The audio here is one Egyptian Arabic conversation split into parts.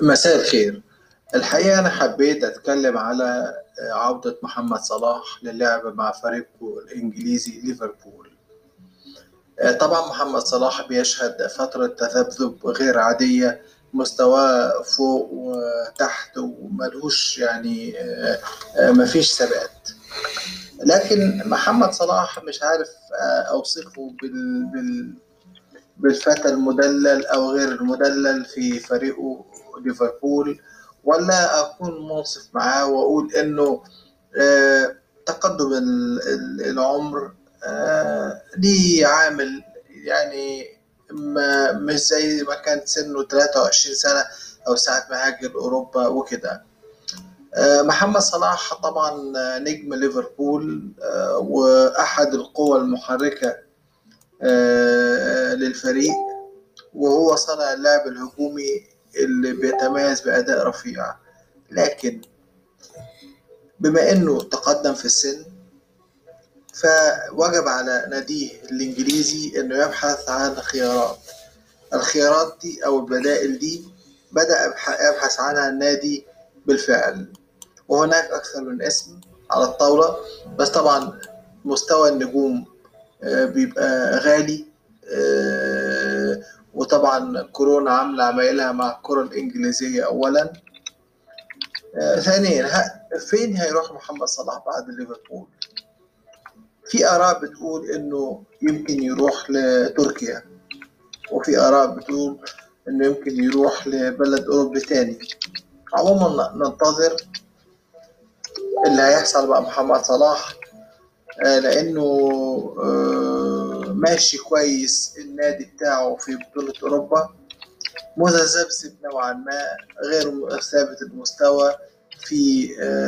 مساء الخير الحقيقة أنا حبيت أتكلم على عودة محمد صلاح للعب مع فريقه الإنجليزي ليفربول طبعا محمد صلاح بيشهد فترة تذبذب غير عادية مستواه فوق وتحت وملهوش يعني مفيش ثبات لكن محمد صلاح مش عارف أوصفه بال, بال بالفتى المدلل أو غير المدلل في فريقه ليفربول ولا أكون منصف معاه وأقول إنه آه تقدم العمر آه ليه عامل يعني ما مش زي ما كان سنه 23 سنة أو ساعة ما هاجر أوروبا وكده آه محمد صلاح طبعا نجم ليفربول وأحد القوى المحركة للفريق وهو صانع اللعب الهجومي اللي بيتميز بأداء رفيع لكن بما انه تقدم في السن فوجب على ناديه الانجليزي انه يبحث عن خيارات الخيارات دي او البدائل دي بدأ يبحث عنها النادي بالفعل وهناك اكثر من اسم على الطاولة بس طبعا مستوى النجوم بيبقى غالي وطبعا كورونا عاملة عمايلها مع الكرة الإنجليزية أولا ثانيا فين هيروح محمد صلاح بعد ليفربول في آراء بتقول إنه يمكن يروح لتركيا وفي آراء بتقول إنه يمكن يروح لبلد أوروبي تاني عموما ننتظر اللي هيحصل مع محمد صلاح لأنه ماشي كويس النادي بتاعه في بطولة أوروبا متذبذب نوعا ما غير ثابت المستوى في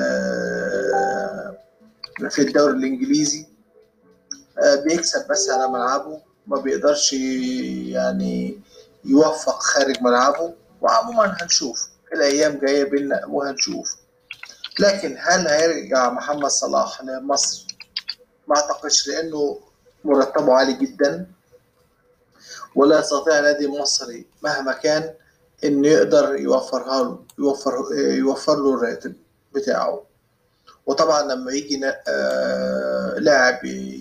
في الدوري الإنجليزي بيكسب بس على ملعبه ما بيقدرش يعني يوفق خارج ملعبه وعموما هنشوف الأيام جاية بينا وهنشوف لكن هل هيرجع محمد صلاح لمصر ما أعتقدش لأنه مرتبه عالي جدا ولا يستطيع نادي مصري مهما كان انه يقدر يوفرها له يوفر يوفر له الراتب بتاعه وطبعا لما يجي لاعب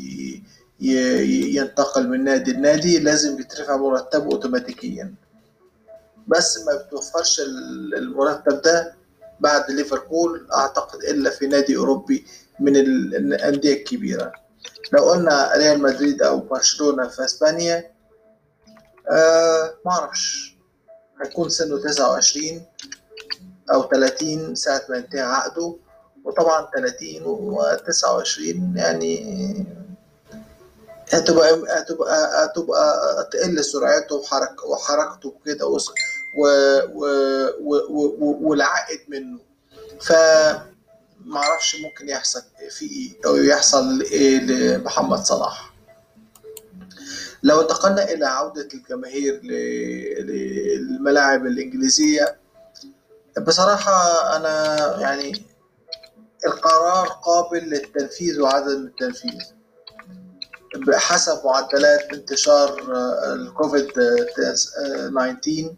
ينتقل من نادي لنادي لازم يترفع مرتبه اوتوماتيكيا بس ما بتوفرش المرتب ده بعد ليفربول اعتقد الا في نادي اوروبي من الانديه الكبيره لو قلنا ريال مدريد او برشلونه في اسبانيا آه ما اعرفش هيكون سنه 29 او 30 ساعه ما ينتهي عقده وطبعا 30 و29 يعني هتبقى هتبقى هتبقى تقل سرعته وحرك وحركته وكده و و و والعائد منه ف ما اعرفش ممكن يحصل في ايه او يحصل ايه لمحمد صلاح لو انتقلنا الى عودة الجماهير للملاعب الانجليزية بصراحة انا يعني القرار قابل للتنفيذ وعدم التنفيذ بحسب معدلات انتشار الكوفيد 19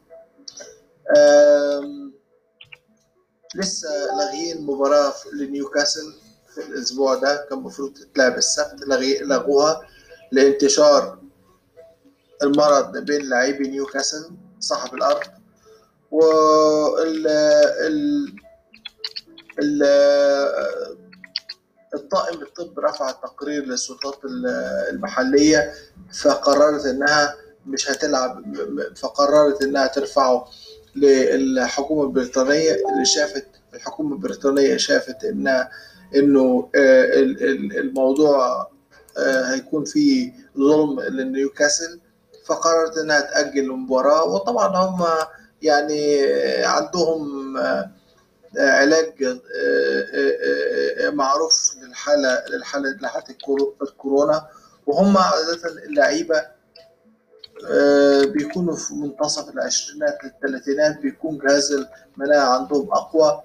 لسه لاغيين مباراة لنيوكاسل في الأسبوع ده كان المفروض تتلعب السبت لغوها لانتشار المرض بين لاعبي نيوكاسل صاحب الأرض وال ال ال الطاقم الطب رفع تقرير للسلطات المحلية فقررت إنها مش هتلعب فقررت إنها ترفعه للحكومة البريطانية اللي شافت الحكومة البريطانية شافت إنها إنه الموضوع هيكون فيه ظلم لنيوكاسل فقررت إنها تأجل المباراة وطبعا هم يعني عندهم علاج معروف للحالة للحالة لحالة الكورونا وهم عادة اللعيبة بيكونوا في منتصف العشرينات للثلاثينات بيكون جهاز المناعة عندهم أقوى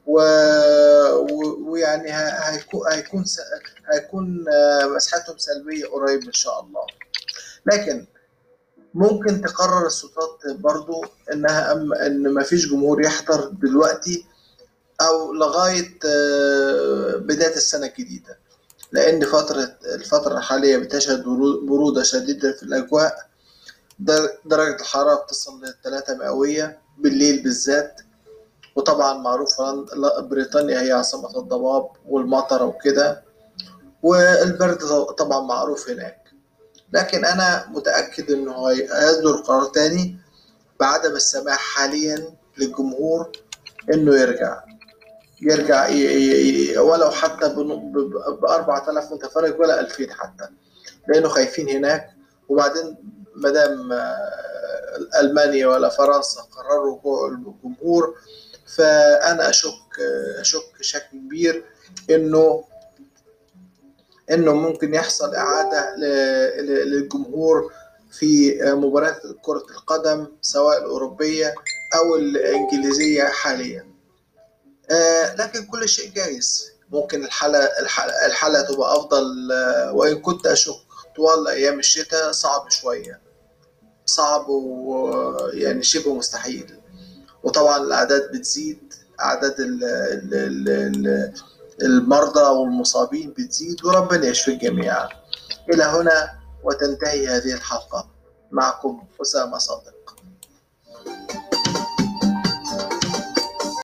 ويعني هيكون هيكون هيكون مسحتهم سلبية قريب إن شاء الله لكن ممكن تقرر السلطات برضو انها أم ان مفيش جمهور يحضر دلوقتي او لغايه آه، بدايه السنه الجديده لان فتره الفتره الحاليه بتشهد برو- بروده شديده في الاجواء در- درجه الحراره بتصل للثلاثة مئويه بالليل بالذات وطبعا معروف هولندا- لا، بريطانيا هي عاصمه الضباب والمطر وكده والبرد طبعا معروف هناك لكن انا متاكد انه هي- هيصدر قرار تاني بعدم السماح حاليا للجمهور انه يرجع يرجع ي- ي- ي- ولو حتى ب 4000 متفرج ولا 2000 حتى لانه خايفين هناك وبعدين ما دام آه، المانيا ولا فرنسا قرروا جو- الجمهور فانا اشك آه، اشك شك كبير انه انه ممكن يحصل اعاده ل- ل- للجمهور في مباريات كره القدم سواء الاوروبيه او الانجليزيه حاليا آه، لكن كل شيء جايز ممكن الحالة الحالة, الحالة تبقى أفضل آه، وإن كنت أشك طوال أيام الشتاء صعب شوية صعب ويعني شبه مستحيل وطبعا الأعداد بتزيد أعداد ال ال ال ال المرضى والمصابين بتزيد وربنا يشفي الجميع إلى هنا وتنتهي هذه الحلقة معكم أسامة صادق